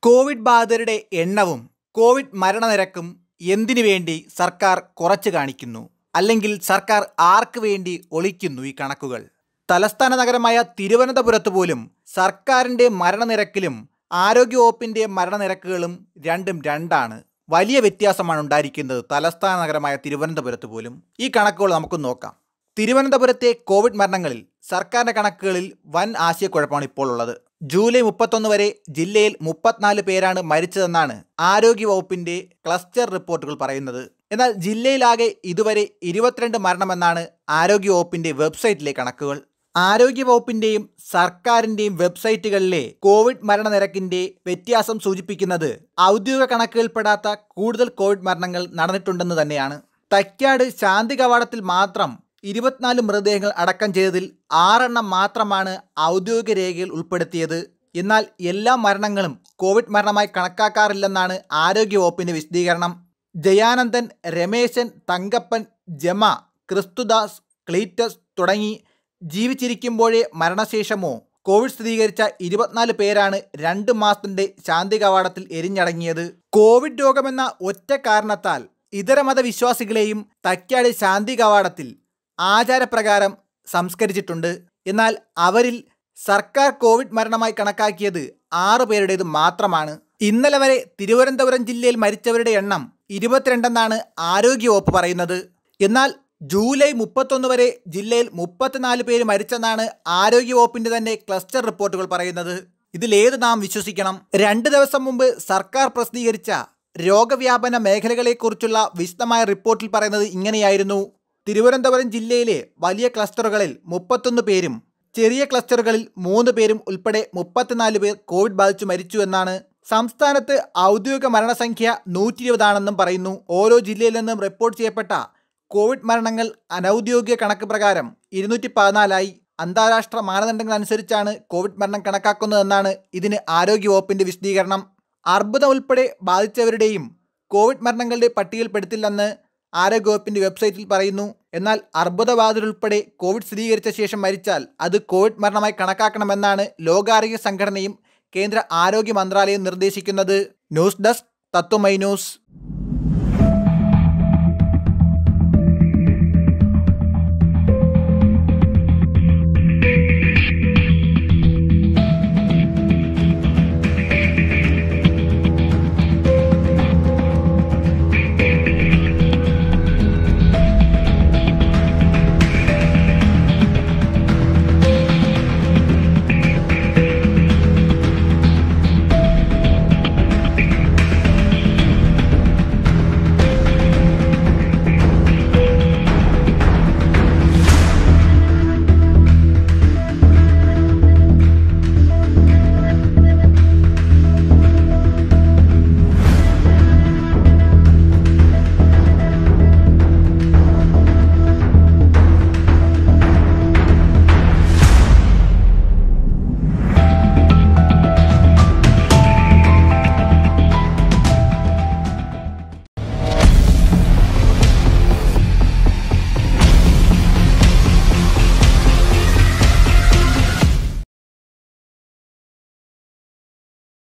Covid ബാധിതരുടെ എണ്ണവും Covid മരണനിരക്കും എന്തിനു വേണ്ടി സർക്കാർ കുറച്ചു കാണിക്കുന്നു അല്ലെങ്കിൽ സർക്കാർ ആർക്ക് വേണ്ടി ഒളിക്കുന്നു ഈ കണക്കുകൾ തലസ്ഥാന നഗരമായ തിരുവനന്തപുരത്ത് പോലും സർക്കാരിൻ്റെ മരണനിരക്കിലും ആരോഗ്യവകുപ്പിൻ്റെ മരണനിരക്കുകളും രണ്ടും രണ്ടാണ് വലിയ വ്യത്യാസമാണ് ഉണ്ടായിരിക്കുന്നത് തലസ്ഥാന നഗരമായ തിരുവനന്തപുരത്ത് പോലും ഈ കണക്കുകൾ നമുക്ക് നോക്കാം തിരുവനന്തപുരത്തെ കോവിഡ് മരണങ്ങളിൽ സർക്കാരിൻ്റെ കണക്കുകളിൽ വൻ ആശയക്കുഴപ്പമാണ് ഇപ്പോൾ ഉള്ളത് ജൂലൈ മുപ്പത്തൊന്ന് വരെ ജില്ലയിൽ മുപ്പത്തിനാല് പേരാണ് മരിച്ചതെന്നാണ് ആരോഗ്യവകുപ്പിന്റെ ക്ലസ്റ്റർ റിപ്പോർട്ടുകൾ പറയുന്നത് എന്നാൽ ജില്ലയിലാകെ ഇതുവരെ ഇരുപത്തിരണ്ട് മരണമെന്നാണ് ആരോഗ്യവകുപ്പിന്റെ വെബ്സൈറ്റിലെ കണക്കുകൾ ആരോഗ്യവകുപ്പിന്റെയും സർക്കാരിന്റെയും വെബ്സൈറ്റുകളിലെ കോവിഡ് മരണനിരക്കിന്റെ വ്യത്യാസം സൂചിപ്പിക്കുന്നത് ഔദ്യോഗിക കണക്കുകൾപ്പെടാത്ത കൂടുതൽ കോവിഡ് മരണങ്ങൾ നടന്നിട്ടുണ്ടെന്ന് തന്നെയാണ് തൈക്കാട് ശാന്തി കവാടത്തിൽ മാത്രം ഇരുപത്തിനാല് മൃതദേഹങ്ങൾ അടക്കം ചെയ്തതിൽ ആറെണ്ണം മാത്രമാണ് ഔദ്യോഗിക രേഖയിൽ ഉൾപ്പെടുത്തിയത് എന്നാൽ എല്ലാ മരണങ്ങളും കോവിഡ് മരണമായി കണക്കാക്കാറില്ലെന്നാണ് ആരോഗ്യവകുപ്പിന്റെ വിശദീകരണം ജയാനന്ദൻ രമേശൻ തങ്കപ്പൻ ജമ ക്രിസ്തുദാസ് ക്ലീറ്റസ് തുടങ്ങി ജീവിച്ചിരിക്കുമ്പോഴേ മരണശേഷമോ കോവിഡ് സ്ഥിരീകരിച്ച ഇരുപത്തിനാല് പേരാണ് രണ്ട് മാസത്തിന്റെ ശാന്തി കവാടത്തിൽ എരിഞ്ഞടങ്ങിയത് കോവിഡ് രോഗമെന്ന ഒറ്റ കാരണത്താൽ ഇതര മതവിശ്വാസികളെയും തക്കാട് ശാന്തി കവാടത്തിൽ ആചാരപ്രകാരം സംസ്കരിച്ചിട്ടുണ്ട് എന്നാൽ അവരിൽ സർക്കാർ കോവിഡ് മരണമായി കണക്കാക്കിയത് ആറു പേരുടേത് മാത്രമാണ് ഇന്നലെ വരെ തിരുവനന്തപുരം ജില്ലയിൽ മരിച്ചവരുടെ എണ്ണം ഇരുപത്തിരണ്ടെന്നാണ് ആരോഗ്യവകുപ്പ് പറയുന്നത് എന്നാൽ ജൂലൈ മുപ്പത്തൊന്ന് വരെ ജില്ലയിൽ മുപ്പത്തിനാല് പേര് മരിച്ചെന്നാണ് ആരോഗ്യവകുപ്പിന്റെ തന്നെ ക്ലസ്റ്റർ റിപ്പോർട്ടുകൾ പറയുന്നത് ഇതിലേത് നാം വിശ്വസിക്കണം രണ്ട് ദിവസം മുമ്പ് സർക്കാർ പ്രസിദ്ധീകരിച്ച രോഗവ്യാപന മേഖലകളെക്കുറിച്ചുള്ള വിശദമായ റിപ്പോർട്ടിൽ പറയുന്നത് ഇങ്ങനെയായിരുന്നു തിരുവനന്തപുരം ജില്ലയിലെ വലിയ ക്ലസ്റ്ററുകളിൽ മുപ്പത്തൊന്ന് പേരും ചെറിയ ക്ലസ്റ്ററുകളിൽ മൂന്ന് പേരും ഉൾപ്പെടെ മുപ്പത്തിനാല് പേർ കോവിഡ് ബാധിച്ചു മരിച്ചു എന്നാണ് സംസ്ഥാനത്ത് ഔദ്യോഗിക മരണസംഖ്യ നൂറ്റി ഇരുപതാണെന്നും പറയുന്നു ഓരോ ജില്ലയിൽ നിന്നും റിപ്പോർട്ട് ചെയ്യപ്പെട്ട കോവിഡ് മരണങ്ങൾ അനൗദ്യോഗിക കണക്ക് പ്രകാരം ഇരുന്നൂറ്റി പതിനാലായി അന്താരാഷ്ട്ര മാനദണ്ഡങ്ങൾ അനുസരിച്ചാണ് കോവിഡ് മരണം കണക്കാക്കുന്നതെന്നാണ് ഇതിന് ആരോഗ്യവകുപ്പിന്റെ വിശദീകരണം അർബുദം ഉൾപ്പെടെ ബാധിച്ചവരുടെയും കോവിഡ് മരണങ്ങളുടെ പട്ടികയിൽപ്പെടുത്തില്ലെന്ന് ആരോഗ്യവകുപ്പിന്റെ വെബ്സൈറ്റിൽ പറയുന്നു എന്നാൽ അർബുദബാധിതരുൾപ്പെടെ കോവിഡ് സ്ഥിരീകരിച്ച ശേഷം മരിച്ചാൽ അത് കോവിഡ് മരണമായി കണക്കാക്കണമെന്നാണ് ലോകാരോഗ്യ സംഘടനയും കേന്ദ്ര ആരോഗ്യ മന്ത്രാലയം നിർദ്ദേശിക്കുന്നത് ന്യൂസ് ഡെസ്ക് തത്വമൈ ന്യൂസ്